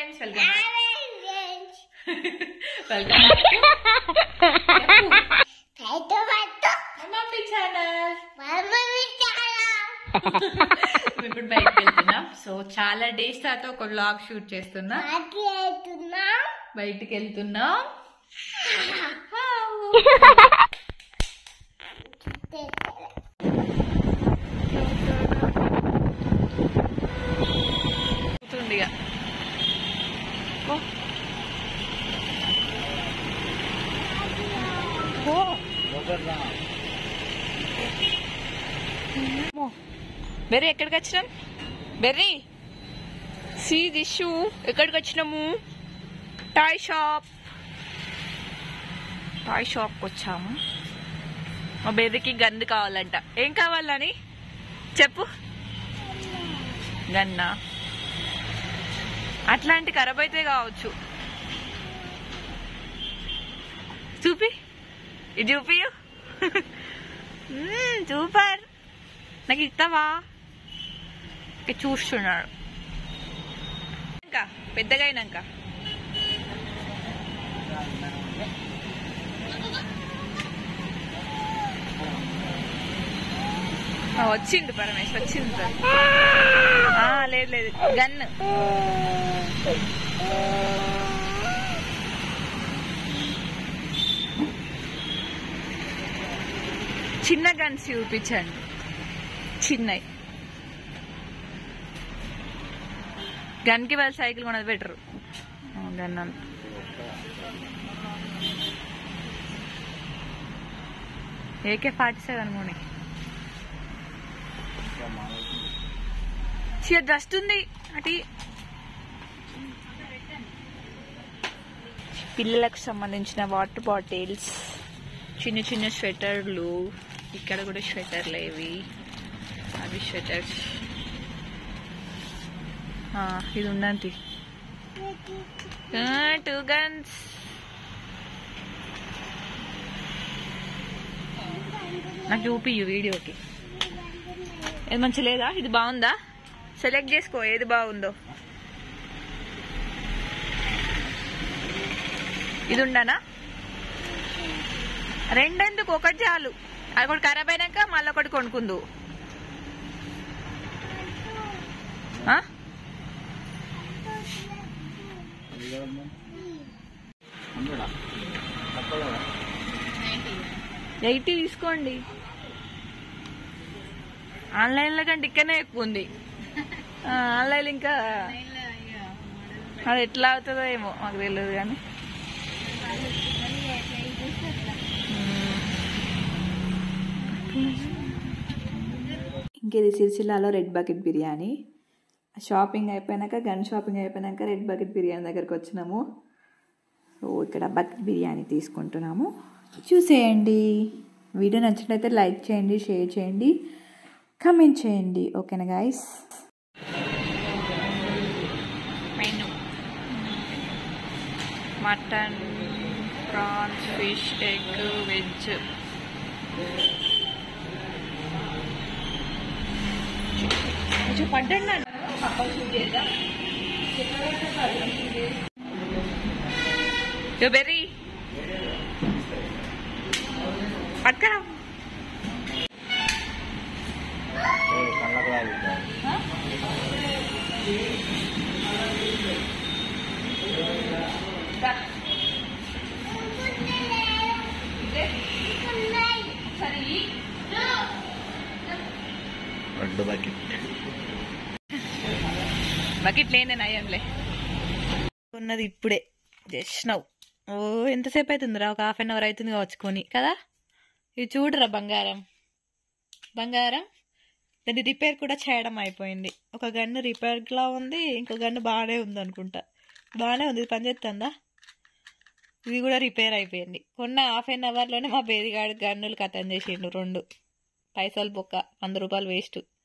Friends welcome welcome mummy channel ఇప్పుడు బయటకు వెళ్తున్నాం సో చాలా డేస్ తర్వాత ఒక వ్లాగ్ షూట్ చేస్తున్నా బయటికి వెళ్తున్నాం పోతుంది ఇక. పో. పో. అమ్మో. బెర్రీ ఎక్కడికి వచ్చినాం బెర్రీ సీ దిషు ఎక్కడికి వచ్చినాము టాయ్ షాప్ టాయ్ షాప్కి వచ్చాము మా బెర్రీకి గన్ను కావాలంట ఏం కావాలని చెప్పు గన్నా అట్లాంటి ఖరాబ్ అయితే కావచ్చు చూపి ఇది చూపి సూపర్ నాకు ఇస్తావా ఇక చూస్తున్నాడు ఇంకా పెద్దగా అయినాక ఆ, వచ్చిండు పరమేశ్ వచ్చిండు సార్ ఆ, లేదు లేదు గన్ చిన్న గన్స్ చూపించండి చిన్నవి గన్కి వాళ్ళ సైకిల్ కొనది బెటరు గన్ అంత ఏకే ఫార్టీ సెవెన్ మూని చీ డస్ట్ ఉంది అటి పిల్లలకు సంబంధించిన వాటర్ బాటిల్స్ చిన్న చిన్న స్వెటర్లు ఇక్కడ కూడా స్వెటర్లు ఇవి అవి స్వెటర్స్ ఇది ఉందంతి టూ గన్స్ నాకు చూపి వీడియోకి ఇది మంచి లేదా ఇది బాగుందా సెలెక్ట్ చేసుకో ఏది బాగుందో ఇది ఉండనా రెండెందుకు ఒకటి చాలు అది ఒకటి ఖరాబ్ అయినాక మళ్ళీ ఒకటి కొనుక్కుందు ఆ? ఎయిటీ తీసుకోండి ఆన్లైన్లో కంటే ఇక్కడనే ఎక్కువ ఉంది ఆ, ఆన్లైన్ ఇంకా అది ఎట్లా అవుతుందో ఏమో మాకు తెలియదు కానీ ఇంకేది సిరిసిల్లాలో రెడ్ బకెట్ బిర్యానీ షాపింగ్ అయిపోయాక గన్ షాపింగ్ అయిపోయాక రెడ్ బకెట్ బిర్యానీ దగ్గరికి వచ్చినాము సో ఇక్కడ బకెట్ బిర్యానీ తీసుకుంటున్నాము చూసేయండి వీడియో నచ్చినట్లయితే లైక్ చేయండి షేర్ చేయండి కమెంట్ చేయండి ఓకేనా guys menu mutton prawns fish egg veg కొంచెం పడ్డండి బెర్రీ పట్టుకరా రెండు బకెట్ బకెట్ లేనే నయంలే ఉన్నది ఇప్పుడే జస్ట్ నవ్వు ఓ ఎంతసేపు అవుతుందిరా ఒక హాఫ్ అన్ అవర్ అవుతుంది కావచ్చు కొని కదా ఇది చూడరా బంగారం బంగారం దాన్ని రిపేర్ కూడా చేయడం అయిపోయింది ఒక గన్ను రిపేర్లా ఉంది ఇంకో గన్ను బాగానే ఉంది అనుకుంటా బాగానే ఉంది ఇది పనిచేస్తుందా ఇది కూడా రిపేర్ అయిపోయింది కొన్న హాఫ్ అన్ అవర్లోనే మా బేదిగాడి గన్నులు కథం చేసిండు రెండు పైసలు బొక్క వంద రూపాయలు వేస్ట్